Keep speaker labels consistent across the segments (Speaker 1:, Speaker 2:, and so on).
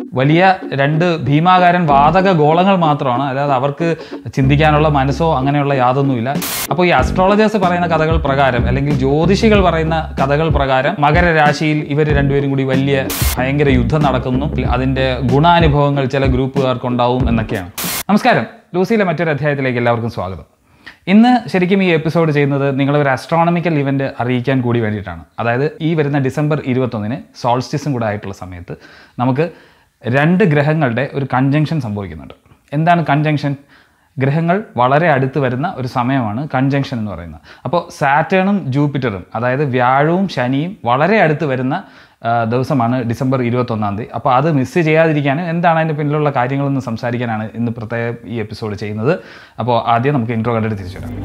Speaker 1: വലിയ രണ്ട് ഭീമാകാരൻ വാതക ഗോളങ്ങൾ മാത്രമാണ് അല്ലാതെ അവർക്ക് ചിന്തിക്കാനുള്ള മനസ്സോ അങ്ങനെയുള്ള യാതൊന്നുമില്ല അപ്പോൾ ഈ അസ്ട്രോളജേഴ്സ് പറയുന്ന കഥകൾ പ്രകാരം അല്ലെങ്കിൽ ജ്യോതിഷികൾ പറയുന്ന കഥകൾ പ്രകാരം മകരരാശിയിൽ ഇവർ രണ്ടുപേരും കൂടി വലിയ ഭയങ്കര യുദ്ധം നടക്കുന്നു അതിൻ്റെ ഗുണാനുഭവങ്ങൾ ചില ഗ്രൂപ്പുകാർക്കുണ്ടാവും എന്നൊക്കെയാണ് നമസ്കാരം ലൂസിയിലെ മറ്റൊരു അധ്യായത്തിലേക്ക് എല്ലാവർക്കും സ്വാഗതം ഇന്ന് ശരിക്കും ഈ എപ്പിസോഡ് ചെയ്യുന്നത് നിങ്ങളെ ഒരു അസ്ട്രോണമിക്കൽ ഇവന്റ് അറിയിക്കാൻ കൂടി വേണ്ടിയിട്ടാണ് അതായത് ഈ വരുന്ന ഡിസംബർ ഇരുപത്തൊന്നിന് സോൾസ്റ്റിസും കൂടെ ആയിട്ടുള്ള സമയത്ത് നമുക്ക് രണ്ട് ഗ്രഹങ്ങളുടെ ഒരു കൺജങ്ഷൻ സംഭവിക്കുന്നുണ്ട് എന്താണ് കൺജങ്ഷൻ ഗ്രഹങ്ങൾ വളരെ അടുത്ത് വരുന്ന ഒരു സമയമാണ് കൺജങ്ഷൻ എന്ന് പറയുന്നത് അപ്പോൾ സാറ്റേണും ജൂപ്പിറ്ററും അതായത് വ്യാഴവും ശനിയും വളരെ അടുത്ത് വരുന്ന ആ, ദിവസമാണ് ഡിസംബർ ഇരുപത്തൊന്നാം തീയതി അപ്പോൾ അത് മിസ് ചെയ്യാതിരിക്കാനും എന്താണ് അതിൻ്റെ പിന്നിലുള്ള കാര്യങ്ങളെന്ന് സംസാരിക്കാനാണ് ഇന്ന് പ്രത്യേകം ഈ എപ്പിസോഡ് ചെയ്യുന്നത് അപ്പോൾ ആദ്യം നമുക്ക് ഇൻട്രോ കണ്ടിട്ട് തിരിച്ചു വരാം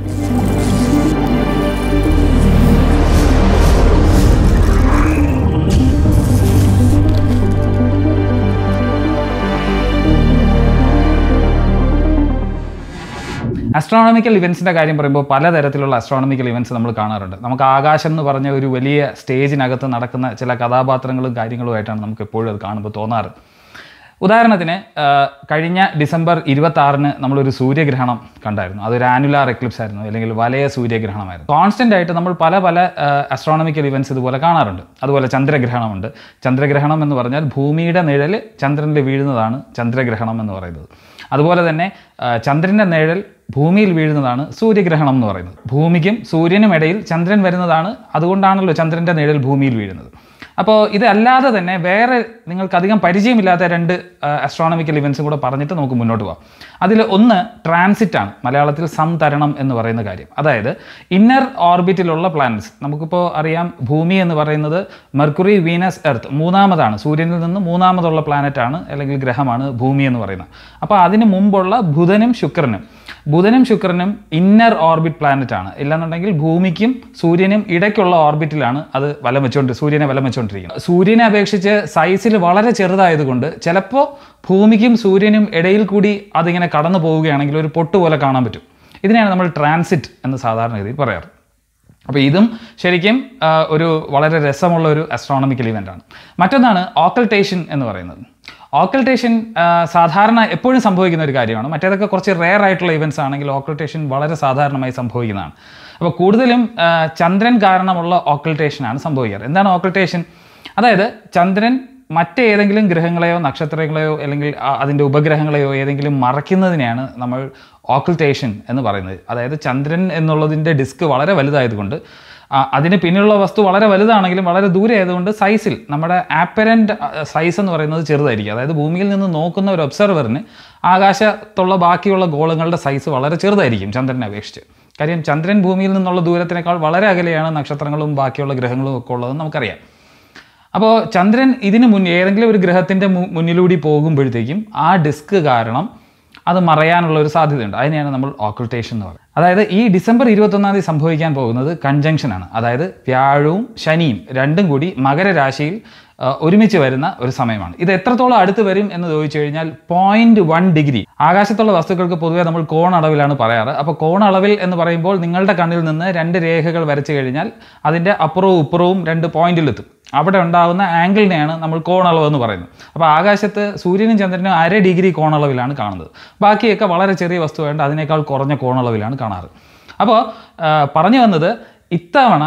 Speaker 1: അസ്ട്രോണമിക്കൽ ഇവൻസിൻ്റെ കാര്യം പറയുമ്പോൾ പലതരത്തിലുള്ള അസ്ട്രോണമിക്കൽ ഇവൻറ്റ്സ് നമ്മൾ കാണാറുണ്ട് നമുക്ക് ആകാശം എന്ന് പറഞ്ഞ ഒരു വലിയ സ്റ്റേജിനകത്ത് നടക്കുന്ന ചില കഥാപാത്രങ്ങളും കാര്യങ്ങളുമായിട്ടാണ് നമുക്ക് എപ്പോഴും അത് കാണുമ്പോൾ തോന്നാറ് ഉദാഹരണത്തിന് ആ, കഴിഞ്ഞ ഡിസംബർ ഇരുപത്തി ആറിന് നമ്മളൊരു സൂര്യഗ്രഹണം കണ്ടായിരുന്നു അതൊരു ആനുലാർ എക്ലിപ്സ് ആയിരുന്നു അല്ലെങ്കിൽ വലയ സൂര്യഗ്രഹണമായിരുന്നു കോൺസ്റ്റന്റ് ആയിട്ട് നമ്മൾ പല പല അസ്ട്രോണമിക്കൽ ഇവൻറ്റ്സ് ഇതുപോലെ കാണാറുണ്ട് അതുപോലെ ചന്ദ്രഗ്രഹണമുണ്ട് ചന്ദ്രഗ്രഹണം എന്ന് പറഞ്ഞാൽ ഭൂമിയുടെ നിഴൽ ചന്ദ്രനിൽ വീഴുന്നതാണ് ചന്ദ്രഗ്രഹണം എന്ന് പറയുന്നത് അതുപോലെ തന്നെ ആ, ചന്ദ്രൻ്റെ നിഴൽ ഭൂമിയിൽ വീഴുന്നതാണ് സൂര്യഗ്രഹണം എന്ന് പറയുന്നത് ഭൂമിക്കും സൂര്യനും ഇടയിൽ ചന്ദ്രൻ വരുന്നതാണ് അതുകൊണ്ടാണല്ലോ ചന്ദ്രൻ്റെ നിഴൽ ഭൂമിയിൽ വീഴുന്നത് അപ്പോൾ ഇതല്ലാതെ തന്നെ വേറെ നിങ്ങൾക്ക് അധികം പരിചയമില്ലാത്ത രണ്ട് അസ്ട്രോണമിക്കൽ ഇവൻസും കൂടെ പറഞ്ഞിട്ട് നമുക്ക് മുന്നോട്ട് പോകാം അതിൽ ഒന്ന് ട്രാൻസിറ്റ് ആണ് മലയാളത്തിൽ സംതരണം എന്ന് പറയുന്ന കാര്യം അതായത് ഇന്നർ ഓർബിറ്റിലുള്ള പ്ലാനറ്റ്സ് നമുക്കിപ്പോൾ അറിയാം ഭൂമി എന്ന് പറയുന്നത് മെർക്കുറി വീനസ് എർത്ത് മൂന്നാമതാണ് സൂര്യനിൽ നിന്ന് മൂന്നാമതുള്ള planet ആണ് അല്ലെങ്കിൽ ഗ്രഹമാണ് ഭൂമി എന്ന് പറയുന്നത് അപ്പോൾ അതിന് മുമ്പുള്ള ബുധനും ശുക്രനും ബുധനും ശുക്രനും ഇന്നർ ഓർബിറ്റ് പ്ലാനറ്റ് ആണ് ഇല്ലാന്നുണ്ടെങ്കിൽ ഭൂമിക്കും സൂര്യനും ഇടയ്ക്കുള്ള ഓർബിറ്റിലാണ് അത് വലം വെച്ചുകൊണ്ട് സൂര്യനെ വലം വെച്ചുകൊണ്ടിരിക്കുന്നത് സൂര്യനെ അപേക്ഷിച്ച് സൈസിൽ വളരെ ചെറുതായതുകൊണ്ട് ചിലപ്പോൾ ഭൂമിക്കും സൂര്യനും ഇടയിൽ കൂടി അതിങ്ങനെ കടന്നു പോവുകയാണെങ്കിൽ ഒരു പൊട്ട് പോലെ കാണാൻ പറ്റും ഇതിനെയാണ് നമ്മൾ ട്രാൻസിറ്റ് എന്ന് സാധാരണഗതിയിൽ പറയാറ് അപ്പോൾ ഇതും ശരിക്കും ആ, ഒരു വളരെ രസമുള്ള ഒരു അസ്ട്രോണമിക്കൽ ഇവൻ്റ് ആണ് മറ്റൊന്നാണ് ഓക്കൾട്ടേഷൻ എന്ന് പറയുന്നത് ഓക്കൾട്ടേഷൻ സാധാരണ എപ്പോഴും സംഭവിക്കുന്ന ഒരു കാര്യമാണ് മറ്റേതൊക്കെ കുറച്ച് റെയർ ആയിട്ടുള്ള ഇവൻറ്റ്സ് ആണെങ്കിൽ ഓക്കൾട്ടേഷൻ വളരെ സാധാരണമായി സംഭവിക്കുന്നതാണ് അപ്പോൾ കൂടുതലും ആ, ചന്ദ്രൻ കാരണമുള്ള ഓക്കൾട്ടേഷനാണ് സംഭവിക്കാറ് എന്താണ് ഓക്കൾട്ടേഷൻ അതായത് ചന്ദ്രൻ മറ്റേതെങ്കിലും ഗ്രഹങ്ങളെയോ നക്ഷത്രങ്ങളെയോ അല്ലെങ്കിൽ ആ- അതിൻ്റെ ഉപഗ്രഹങ്ങളെയോ ഏതെങ്കിലും മറയ്ക്കുന്നതിനെയാണ് നമ്മൾ ഓക്കൾട്ടേഷൻ എന്ന് പറയുന്നത് അതായത് ചന്ദ്രൻ എന്നുള്ളതിൻ്റെ ഡിസ്ക് വളരെ വലുതായതുകൊണ്ട് ആ, അതിന് പിന്നിലുള്ള വസ്തു വളരെ വലുതാണെങ്കിലും വളരെ ദൂരെ ആയതുകൊണ്ട് സൈസിൽ നമ്മുടെ ആപ്പരൻ്റ് സൈസ് എന്ന് പറയുന്നത് ചെറുതായിരിക്കും അതായത് ഭൂമിയിൽ നിന്ന് നോക്കുന്ന ഒരു ഒബ്സർവറിന് ആകാശത്തുള്ള ബാക്കിയുള്ള ഗോളങ്ങളുടെ സൈസ് വളരെ ചെറുതായിരിക്കും ചന്ദ്രനെ അപേക്ഷിച്ച് കാര്യം ചന്ദ്രൻ ഭൂമിയിൽ നിന്നുള്ള ദൂരത്തിനേക്കാൾ വളരെ അകലെയാണ് നക്ഷത്രങ്ങളും ബാക്കിയുള്ള ഗ്രഹങ്ങളും ഒക്കെ ഉള്ളതെന്ന് നമുക്കറിയാം അപ്പോൾ ചന്ദ്രൻ ഇതിന് മുൻ ഏതെങ്കിലും ഒരു ഗ്രഹത്തിൻ്റെ മുന്നിലൂടെ പോകുമ്പോഴത്തേക്കും ആ ഡിസ്ക് കാരണം അത് മറയാനുള്ള ഒരു സാധ്യതയുണ്ട് അതിനെയാണ് നമ്മൾ ഓക്കൾട്ടേഷൻ എന്ന് പറയുന്നത് അതായത് ഈ ഡിസംബർ ഇരുപത്തൊന്നാം തീയതി സംഭവിക്കാൻ പോകുന്നത് കൺജങ്ഷനാണ് അതായത് വ്യാഴവും ശനിയും രണ്ടും കൂടി മകരരാശിയിൽ ആ, ഒരുമിച്ച് വരുന്ന ഒരു സമയമാണ് ഇത് എത്രത്തോളം അടുത്ത് വരും എന്ന് ചോദിച്ചു കഴിഞ്ഞാൽ പോയിന്റ് വൺ ഡിഗ്രി ആകാശത്തുള്ള വസ്തുക്കൾക്ക് പൊതുവെ നമ്മൾ കോണളവിലാണ് പറയാറ് അപ്പോൾ കോണളവിൽ എന്ന് പറയുമ്പോൾ നിങ്ങളുടെ കണ്ണിൽ നിന്ന് രണ്ട് രേഖകൾ വരച്ചു കഴിഞ്ഞാൽ അതിൻ്റെ അപ്പുറവും ഇപ്പുറവും രണ്ട് പോയിന്റിലെത്തും അവിടെ ഉണ്ടാകുന്ന ആംഗിളിനെയാണ് നമ്മൾ കോണളവ് എന്ന് പറയുന്നത് അപ്പോൾ ആകാശത്ത് സൂര്യനും ചന്ദ്രനും അര ഡിഗ്രി കോണളവിലാണ് കാണുന്നത് ബാക്കിയൊക്കെ വളരെ ചെറിയ വസ്തുവായതുകൊണ്ട് അതിനേക്കാൾ കുറഞ്ഞ കോണളവിലാണ് കാണാറ് അപ്പോൾ ആ, പറഞ്ഞു വന്നത് ഇത്തവണ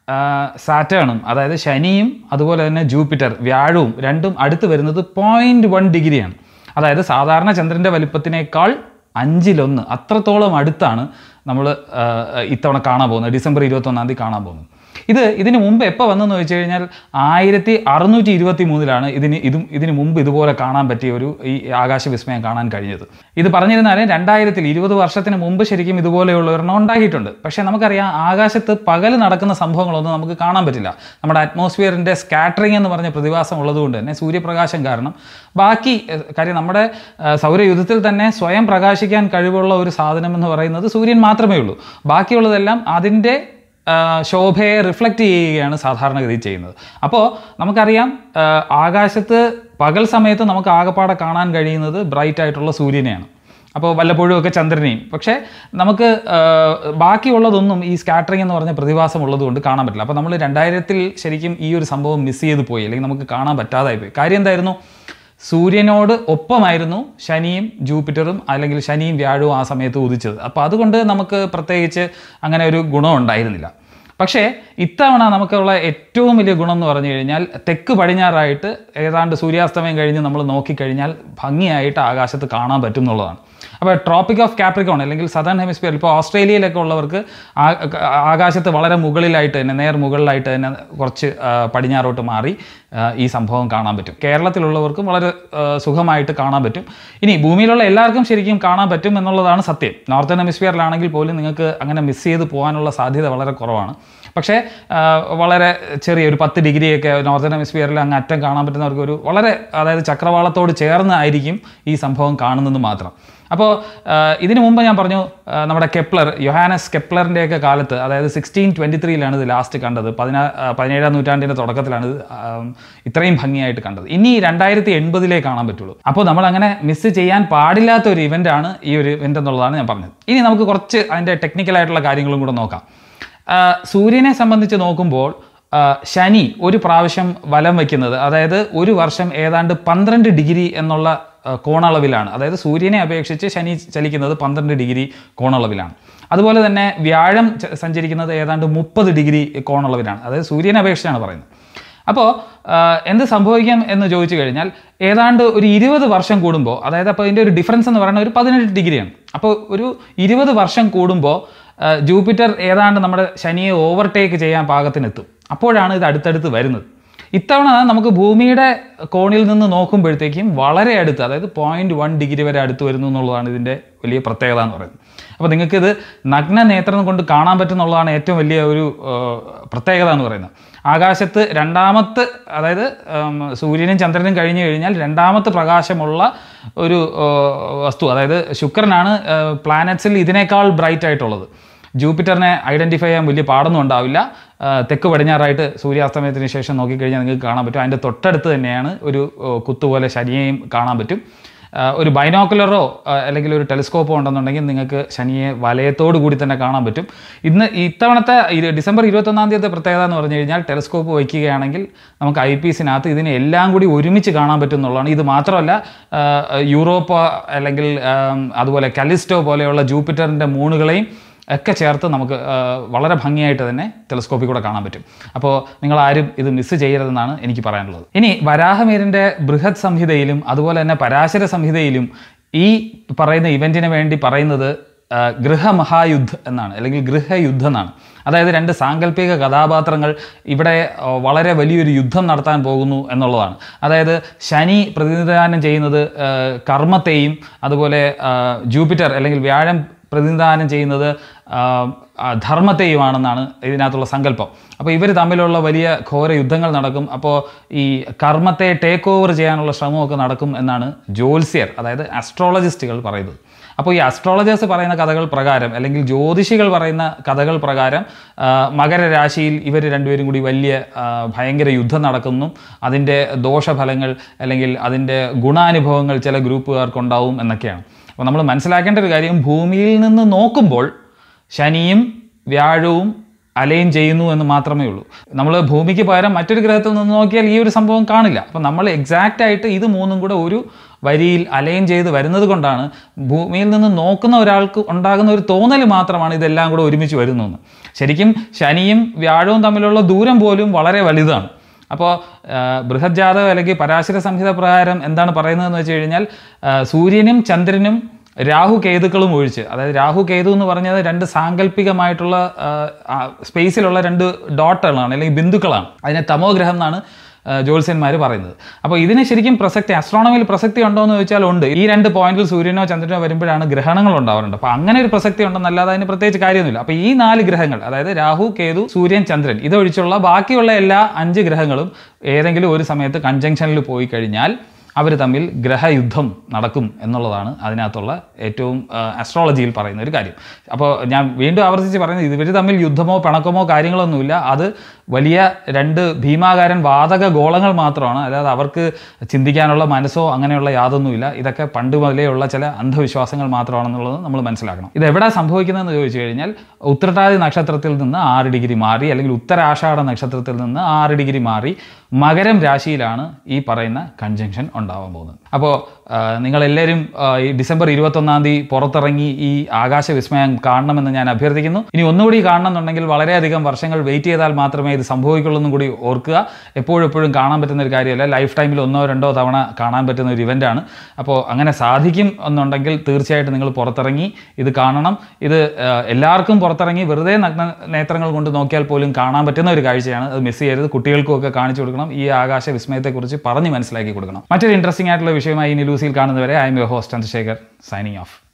Speaker 1: സാറ്റേണും അതായത് ശനിയും അതുപോലെ തന്നെ ജൂപ്പിറ്റർ വ്യാഴവും രണ്ടും അടുത്ത് വരുന്നത് പോയിന്റ് വൺ ഡിഗ്രിയാണ് അതായത് സാധാരണ ചന്ദ്രൻ്റെ വലിപ്പത്തിനേക്കാൾ അഞ്ചിലൊന്ന് അത്രത്തോളം അടുത്താണ് നമ്മൾ ഇത്തവണ കാണാൻ പോകുന്നത് ഡിസംബർ ഇരുപത്തൊന്നാം തീയതി കാണാൻ പോകുന്നത് ഇത് ഇതിന് മുമ്പ് എപ്പോൾ വന്നെന്ന് വെച്ച് കഴിഞ്ഞാൽ ആയിരത്തി അറുന്നൂറ്റി ഇരുപത്തി മൂന്നിലാണ് ഇതിന് ഇതും ഇതിന് മുമ്പ് ഇതുപോലെ കാണാൻ പറ്റിയ ഒരു ഈ ആകാശ വിസ്മയം കാണാൻ കഴിഞ്ഞത് ഇത് പറഞ്ഞിരുന്നാലും രണ്ടായിരത്തിൽ ഇരുപത് വർഷത്തിന് മുമ്പ് ശരിക്കും ഇതുപോലെയുള്ള ഒരെണ്ണം ഉണ്ടാക്കിയിട്ടുണ്ട് പക്ഷേ നമുക്കറിയാം ആകാശത്ത് പകൽ നടക്കുന്ന സംഭവങ്ങളൊന്നും നമുക്ക് കാണാൻ പറ്റില്ല നമ്മുടെ അറ്റ്മോസ്ഫിയറിൻ്റെ സ്കാറ്ററിംഗ് എന്ന് പറഞ്ഞ പ്രതിഭാസം ഉള്ളതുകൊണ്ട് തന്നെ സൂര്യപ്രകാശം കാരണം ബാക്കി ഏഹ്, കാര്യം നമ്മുടെ ഏഹ്, സൗരയുധത്തിൽ തന്നെ സ്വയം പ്രകാശിക്കാൻ കഴിവുള്ള ഒരു സാധനം എന്ന് പറയുന്നത് സൂര്യൻ മാത്രമേ ഉള്ളൂ ബാക്കിയുള്ളതെല്ലാം അതിൻ്റെ ആ, ശോഭയെ റിഫ്ലക്റ്റ് ചെയ്യുകയാണ് സാധാരണഗതി ചെയ്യുന്നത് അപ്പോൾ നമുക്കറിയാം ആ, ആകാശത്ത് പകൽ സമയത്ത് നമുക്ക് ആകപ്പാടെ കാണാൻ കഴിയുന്നത് ബ്രൈറ്റ് ആയിട്ടുള്ള സൂര്യനെയാണ് അപ്പോൾ വല്ലപ്പോഴും ഒക്കെ ചന്ദ്രനെയും പക്ഷേ നമുക്ക് ആ, ബാക്കിയുള്ളതൊന്നും ഈ സ്കാറ്ററിംഗ് എന്ന് പറഞ്ഞ പ്രതിഭാസം ഉള്ളതുകൊണ്ട് കാണാൻ പറ്റില്ല അപ്പോൾ നമ്മൾ രണ്ടായിരത്തിൽ ശരിക്കും ഈ ഒരു സംഭവം മിസ് ചെയ്ത് പോയി അല്ലെങ്കിൽ നമുക്ക് കാണാൻ പറ്റാതായി പോയി കാര്യം എന്തായിരുന്നു സൂര്യനോട് ഒപ്പമായിരുന്നു ശനിയും ജൂപ്പിറ്ററും അല്ലെങ്കിൽ ശനിയും വ്യാഴവും ആ സമയത്ത് ഉദിച്ചത് അപ്പോൾ അതുകൊണ്ട് നമുക്ക് പ്രത്യേകിച്ച് അങ്ങനെ ഒരു ഗുണം ഉണ്ടായിരുന്നില്ല പക്ഷേ ഇത്തവണ നമുക്കുള്ള ഏറ്റവും വലിയ ഗുണം എന്ന് പറഞ്ഞു കഴിഞ്ഞാൽ തെക്ക് പടിഞ്ഞാറായിട്ട് ഏതാണ്ട് സൂര്യാസ്തമയം കഴിഞ്ഞ് നമ്മൾ നോക്കിക്കഴിഞ്ഞാൽ ഭംഗിയായിട്ട് ആകാശത്ത് കാണാൻ പറ്റും എന്നുള്ളതാണ് അപ്പോൾ ട്രോപ്പിക് ഓഫ് കാപ്രിക്കോൺ അല്ലെങ്കിൽ സദേൺ ഹെമിസ്ഫിയർ ഇപ്പോൾ ഓസ്ട്രേലിയയിലൊക്കെ ഉള്ളവർക്ക് ആ- ആകാശത്ത് വളരെ മുകളിലായിട്ട് തന്നെ നേർ മുകളിലായിട്ട് തന്നെ കുറച്ച് ആ, പടിഞ്ഞാറോട്ട് മാറി ആ, ഈ സംഭവം കാണാൻ പറ്റും കേരളത്തിലുള്ളവർക്കും വളരെ ആ, സുഖമായിട്ട് കാണാൻ പറ്റും ഇനി ഭൂമിയിലുള്ള എല്ലാവർക്കും ശരിക്കും കാണാൻ പറ്റും എന്നുള്ളതാണ് സത്യം നോർത്തേൺ ഹെമിസ്ഫിയറിലാണെങ്കിൽ പോലും നിങ്ങൾക്ക് അങ്ങനെ മിസ് ചെയ്ത് പോകാനുള്ള സാധ്യത വളരെ കുറവാണ് പക്ഷേ ആ, വളരെ ചെറിയ ഒരു പത്ത് ഡിഗ്രിയൊക്കെ നോർത്തേൺ ഹെമിസ്ഫിയറിൽ അങ്ങ് അറ്റം കാണാൻ പറ്റുന്നവർക്ക് ഒരു വളരെ അതായത് ചക്രവാളത്തോട് ചേർന്നായിരിക്കും ഈ സംഭവം കാണുന്നത് മാത്രം അപ്പോൾ ഇതിനു മുമ്പ് ഞാൻ പറഞ്ഞു ആ, നമ്മുടെ കെപ്ലർ യൊഹാനസ് കെപ്ലറിൻ്റെയൊക്കെ കാലത്ത് അതായത് സിക്സ്റ്റീൻ ട്വൻറ്റി ത്രീയിലാണ് ഇത് ലാസ്റ്റ് കണ്ടത് പതിനാ ആ, പതിനേഴാം നൂറ്റാണ്ടിൻ്റെ തുടക്കത്തിലാണ് ഇത് ആ, ഇത്രയും ഭംഗിയായിട്ട് കണ്ടത് ഇനി രണ്ടായിരത്തി എൺപതിലേ കാണാൻ പറ്റുള്ളൂ അപ്പോൾ നമ്മൾ അങ്ങനെ മിസ് ചെയ്യാൻ പാടില്ലാത്ത ഒരു ഇവൻ്റ് ആണ് ഈ ഒരു ഇവൻ്റ് എന്നുള്ളതാണ് ഞാൻ പറഞ്ഞത് ഇനി നമുക്ക് കുറച്ച് അതിൻ്റെ ടെക്നിക്കലായിട്ടുള്ള കാര്യങ്ങളും കൂടെ നോക്കാം ആ, സൂര്യനെ സംബന്ധിച്ച് നോക്കുമ്പോൾ ആ, ശനി ഒരു പ്രാവശ്യം വലം വയ്ക്കുന്നത് അതായത് ഒരു വർഷം ഏതാണ്ട് പന്ത്രണ്ട് ഡിഗ്രി എന്നുള്ള ആ, കോണളവിലാണ് അതായത് സൂര്യനെ അപേക്ഷിച്ച് ശനി ചലിക്കുന്നത് പന്ത്രണ്ട് ഡിഗ്രി കോണളവിലാണ് അതുപോലെ തന്നെ വ്യാഴം ച- സഞ്ചരിക്കുന്നത് ഏതാണ്ട് മുപ്പത് ഡിഗ്രി കോണളവിലാണ് അതായത് സൂര്യനെ അപേക്ഷിച്ചാണ് പറയുന്നത് അപ്പോൾ എന്ത് സംഭവിക്കാം എന്ന് ചോദിച്ചു കഴിഞ്ഞാൽ ഏതാണ്ട് ഒരു ഇരുപത് വർഷം കൂടുമ്പോൾ അതായത് അപ്പോൾ ഇതിൻ്റെ ഒരു ഡിഫറൻസ് എന്ന് പറയുന്നത് ഒരു പതിനെട്ട് ഡിഗ്രിയാണ് അപ്പോൾ ഒരു ഇരുപത് വർഷം കൂടുമ്പോൾ ആ, ജൂപ്പിറ്റർ ഏതാണ്ട് നമ്മുടെ ശനിയെ ഓവർടേക്ക് ചെയ്യാൻ പാകത്തിനെത്തും അപ്പോഴാണ് ഇത് അടുത്തടുത്ത് വരുന്നത് ഇത്തവണ നമുക്ക് ഭൂമിയുടെ കോണിൽ നിന്ന് നോക്കുമ്പോഴത്തേക്കും വളരെ അടുത്ത് അതായത് പോയിന്റ് വൺ ഡിഗ്രി വരെ അടുത്ത് വരുന്നു എന്നുള്ളതാണ് ഇതിൻ്റെ വലിയ പ്രത്യേകത എന്ന് പറയുന്നത് അപ്പോൾ നിങ്ങൾക്കിത് നഗ്ന നേത്രം കൊണ്ട് കാണാൻ പറ്റുന്നുള്ളതാണ് ഏറ്റവും വലിയ ഒരു ആ, പ്രത്യേകത എന്ന് പറയുന്നത് ആകാശത്ത് രണ്ടാമത്തെ അതായത് ഉം, സൂര്യനും ചന്ദ്രനും കഴിഞ്ഞു കഴിഞ്ഞാൽ രണ്ടാമത്തെ പ്രകാശമുള്ള ഒരു ആ, വസ്തു അതായത് ശുക്രനാണ് പ്ലാനറ്റ്സിൽ ഇതിനേക്കാൾ ബ്രൈറ്റ് ആയിട്ടുള്ളത് ജൂപ്പിറ്ററിനെ ഐഡൻറ്റിഫൈ ചെയ്യാൻ വലിയ പാടൊന്നും ഉണ്ടാവില്ല ആ, തെക്ക് പടിഞ്ഞാറായിട്ട് സൂര്യാസ്തമയത്തിന് ശേഷം നോക്കിക്കഴിഞ്ഞാൽ നിങ്ങൾക്ക് കാണാൻ പറ്റും അതിൻ്റെ തൊട്ടടുത്ത് തന്നെയാണ് ഒരു ഓ, കുത്തുപോലെ ശനിയെയും കാണാൻ പറ്റും ആ, ഒരു ബൈനോക്കുലറോ ആ, അല്ലെങ്കിൽ ഒരു ടെലിസ്കോപ്പോ ഉണ്ടെന്നുണ്ടെങ്കിൽ നിങ്ങൾക്ക് ശനിയെ വലയത്തോടു കൂടി തന്നെ കാണാൻ പറ്റും ഇന്ന് ഇത്തവണത്തെ ഇരു- ഡിസംബർ ഇരുപത്തൊന്നാം തീയതി പ്രത്യേകത എന്ന് പറഞ്ഞു കഴിഞ്ഞാൽ ടെലിസ്കോപ്പ് വയ്ക്കുകയാണെങ്കിൽ നമുക്ക് ഐ പി എസിനകത്ത് ഇതിനെ എല്ലാം കൂടി ഒരുമിച്ച് കാണാൻ പറ്റും എന്നുള്ളതാണ് ഇത് മാത്രമല്ല ആ, യൂറോപ്പ് അല്ലെങ്കിൽ ആ, അതുപോലെ കലിസ്റ്റോ പോലെയുള്ള ജൂപ്പിറ്ററിൻ്റെ മൂണുകളെയും ഒക്കെ ചേർത്ത് നമുക്ക് ആ, വളരെ ഭംഗിയായിട്ട് തന്നെ ടെലിസ്കോപ്പിൽ കൂടെ കാണാൻ പറ്റും അപ്പോൾ നിങ്ങൾ ആരും ഇത് മിസ് ചെയ്യരുതെന്നാണ് എനിക്ക് പറയാനുള്ളത് ഇനി വരാഹമീരിൻ്റെ ബൃഹത് സംഹിതയിലും അതുപോലെ തന്നെ പരാശര സംഹിതയിലും ഈ പറയുന്ന ഇവൻറ്റിന് വേണ്ടി പറയുന്നത് ആ, ഗൃഹമഹായുദ്ധ് എന്നാണ് അല്ലെങ്കിൽ ഗൃഹയുദ്ധം എന്നാണ് അതായത് രണ്ട് സാങ്കല്പിക കഥാപാത്രങ്ങൾ ഇവിടെ ആ, വളരെ വലിയൊരു യുദ്ധം നടത്താൻ പോകുന്നു എന്നുള്ളതാണ് അതായത് ശനി പ്രതിനിധാനം ചെയ്യുന്നത് ആ, കർമ്മത്തെയും അതുപോലെ ആ, ജൂപ്പിറ്റർ അല്ലെങ്കിൽ വ്യാഴം പ്രതിനിധാനം ചെയ്യുന്നത് ആ, ആ, ധർമ്മത്തെയുമാണെന്നാണ് ഇതിനകത്തുള്ള സങ്കല്പം അപ്പോൾ ഇവർ തമ്മിലുള്ള വലിയ ഘോര യുദ്ധങ്ങൾ നടക്കും അപ്പോൾ ഈ കർമ്മത്തെ ടേക്ക് ഓവർ ചെയ്യാനുള്ള ശ്രമമൊക്കെ നടക്കും എന്നാണ് ജ്യോത്സ്യർ അതായത് അസ്ട്രോളജിസ്റ്റുകൾ പറയുന്നത് അപ്പോൾ ഈ അസ്ട്രോളജേഴ്സ് പറയുന്ന കഥകൾ പ്രകാരം അല്ലെങ്കിൽ ജ്യോതിഷികൾ പറയുന്ന കഥകൾ പ്രകാരം ആ, മകരരാശിയിൽ ഇവർ രണ്ടുപേരും കൂടി വലിയ ആ, ഭയങ്കര യുദ്ധം നടക്കുന്നു അതിൻ്റെ ദോഷഫലങ്ങൾ അല്ലെങ്കിൽ അതിൻ്റെ ഗുണാനുഭവങ്ങൾ ചില ഗ്രൂപ്പുകാർക്കുണ്ടാവും എന്നൊക്കെയാണ് അപ്പോൾ നമ്മൾ മനസ്സിലാക്കേണ്ട ഒരു കാര്യം ഭൂമിയിൽ നിന്ന് നോക്കുമ്പോൾ ശനിയും വ്യാഴവും അലൈൻ ചെയ്യുന്നു എന്ന് മാത്രമേ ഉള്ളൂ നമ്മൾ ഭൂമിക്ക് പകരം മറ്റൊരു ഗ്രഹത്തിൽ നിന്ന് നോക്കിയാൽ ഈ ഒരു സംഭവം കാണില്ല അപ്പം നമ്മൾ എക്സാക്റ്റ് ആയിട്ട് ഇത് മൂന്നും കൂടെ ഒരു വരിയിൽ അലൈൻ ചെയ്ത് വരുന്നത് കൊണ്ടാണ് ഭൂമിയിൽ നിന്ന് നോക്കുന്ന ഒരാൾക്ക് ഉണ്ടാകുന്ന ഒരു തോന്നൽ മാത്രമാണ് ഇതെല്ലാം കൂടെ ഒരുമിച്ച് വരുന്നതെന്ന് ശരിക്കും ശനിയും വ്യാഴവും തമ്മിലുള്ള ദൂരം പോലും വളരെ വലുതാണ് അപ്പോൾ ബൃഹത് ജാതകം അല്ലെങ്കിൽ പരാശര സംഹിത പ്രകാരം എന്താണ് പറയുന്നതെന്ന് വെച്ച് കഴിഞ്ഞാൽ ആ, സൂര്യനും ചന്ദ്രനും രാഹു കേതുക്കളും ഒഴിച്ച് അതായത് രാഹു കേതു എന്ന് പറഞ്ഞത് രണ്ട് സാങ്കല്പികമായിട്ടുള്ള ആ, ആ, സ്പേസിലുള്ള രണ്ട് ഡോട്ടുകളാണ് അല്ലെങ്കിൽ ബിന്ദുക്കളാണ് അതിനെ തമോ ഗ്രഹം എന്നാണ് ജ്യോത്സ്യന്മാർ പറയുന്നത് അപ്പോൾ ഇതിന് ശരിക്കും പ്രസക്തി അസ്ട്രോണമിയിൽ പ്രസക്തി ഉണ്ടോ എന്ന് ചോദിച്ചാൽ ഉണ്ട് ഈ രണ്ട് പോയിന്റിൽ സൂര്യനോ ചന്ദ്രനോ വരുമ്പോഴാണ് ഗ്രഹണങ്ങൾ ഉണ്ടാവാറുണ്ട് അപ്പോൾ അങ്ങനെ ഒരു പ്രസക്തി ഉണ്ടെന്നല്ലാതെ അതിന് പ്രത്യേകിച്ച് കാര്യമൊന്നുമില്ല അപ്പോൾ ഈ നാല് ഗ്രഹങ്ങൾ അതായത് രാഹു കേതു സൂര്യൻ ചന്ദ്രൻ ഇതൊഴിച്ചുള്ള ബാക്കിയുള്ള എല്ലാ അഞ്ച് ഗ്രഹങ്ങളും ഏതെങ്കിലും ഒരു സമയത്ത് കൺജങ്ഷനിൽ പോയി കഴിഞ്ഞാൽ അവർ തമ്മിൽ ഗ്രഹയുദ്ധം നടക്കും എന്നുള്ളതാണ് അതിനകത്തുള്ള ഏറ്റവും അസ്ട്രോളജിയിൽ പറയുന്ന ഒരു കാര്യം അപ്പോൾ ഞാൻ വീണ്ടും ആവർത്തിച്ച് പറയുന്നത് ഇവർ തമ്മിൽ യുദ്ധമോ പിണക്കമോ കാര്യങ്ങളൊന്നുമില്ല അത് വലിയ രണ്ട് ഭീമാകാരൻ വാതക ഗോളങ്ങൾ മാത്രമാണ് അല്ലാതെ അവർക്ക് ചിന്തിക്കാനുള്ള മനസ്സോ അങ്ങനെയുള്ള യാതൊന്നുമില്ല ഇതൊക്കെ പണ്ട് മുതലേ ഉള്ള ചില അന്ധവിശ്വാസങ്ങൾ മാത്രമാണെന്നുള്ളത് നമ്മൾ മനസ്സിലാക്കണം ഇത് എവിടെ സംഭവിക്കുന്നതെന്ന് ചോദിച്ചു കഴിഞ്ഞാൽ ഉത്രട്ടാതി നക്ഷത്രത്തിൽ നിന്ന് ആറ് ഡിഗ്രി മാറി അല്ലെങ്കിൽ ഉത്തരാഷാഢ നക്ഷത്രത്തിൽ നിന്ന് ആറ് ഡിഗ്രി മാറി മകരം രാശിയിലാണ് ഈ പറയുന്ന കൺജങ്ഷൻ ഉണ്ടാവാൻ പോകുന്നത് അപ്പോൾ നിങ്ങളെല്ലാവരും ആ, ഈ ഡിസംബർ ഇരുപത്തൊന്നാം തീയതി പുറത്തിറങ്ങി ഈ ആകാശ വിസ്മയം കാണണമെന്ന് ഞാൻ അഭ്യർത്ഥിക്കുന്നു ഇനി ഒന്നുകൂടി കാണണം എന്നുണ്ടെങ്കിൽ വളരെയധികം വർഷങ്ങൾ വെയിറ്റ് ചെയ്താൽ മാത്രമേ ഇത് സംഭവിക്കുള്ളൂ എന്നും കൂടി ഓർക്കുക എപ്പോഴും എപ്പോഴും കാണാൻ പറ്റുന്ന ഒരു കാര്യമല്ല ലൈഫ് ടൈമിൽ ഒന്നോ രണ്ടോ തവണ കാണാൻ പറ്റുന്ന ഒരു ഇവൻ്റാണ് അപ്പോൾ അങ്ങനെ സാധിക്കും എന്നുണ്ടെങ്കിൽ തീർച്ചയായിട്ടും നിങ്ങൾ പുറത്തിറങ്ങി ഇത് കാണണം ഇത് ആ, എല്ലാവർക്കും പുറത്തിറങ്ങി വെറുതെ നഗ്ന നേത്രങ്ങൾ കൊണ്ട് നോക്കിയാൽ പോലും കാണാൻ പറ്റുന്ന ഒരു കാഴ്ചയാണ് അത് മിസ് ചെയ്യരുത് കുട്ടികൾക്കും ഒക്കെ കാണിച്ചു കൊടുക്കണം ഈ ആകാശ വിസ്മയത്തെക്കുറിച്ച് പറഞ്ഞ് മനസ്സിലാക്കി കൊടുക്കണം മറ്റൊരു ഇൻട്രസ്റ്റിംഗ് ആയിട്ടുള്ള വിഷയമായി ഇനി ലൂസിയിൽ കാണുന്നവരെ I'm your host Chandrashekhar signing of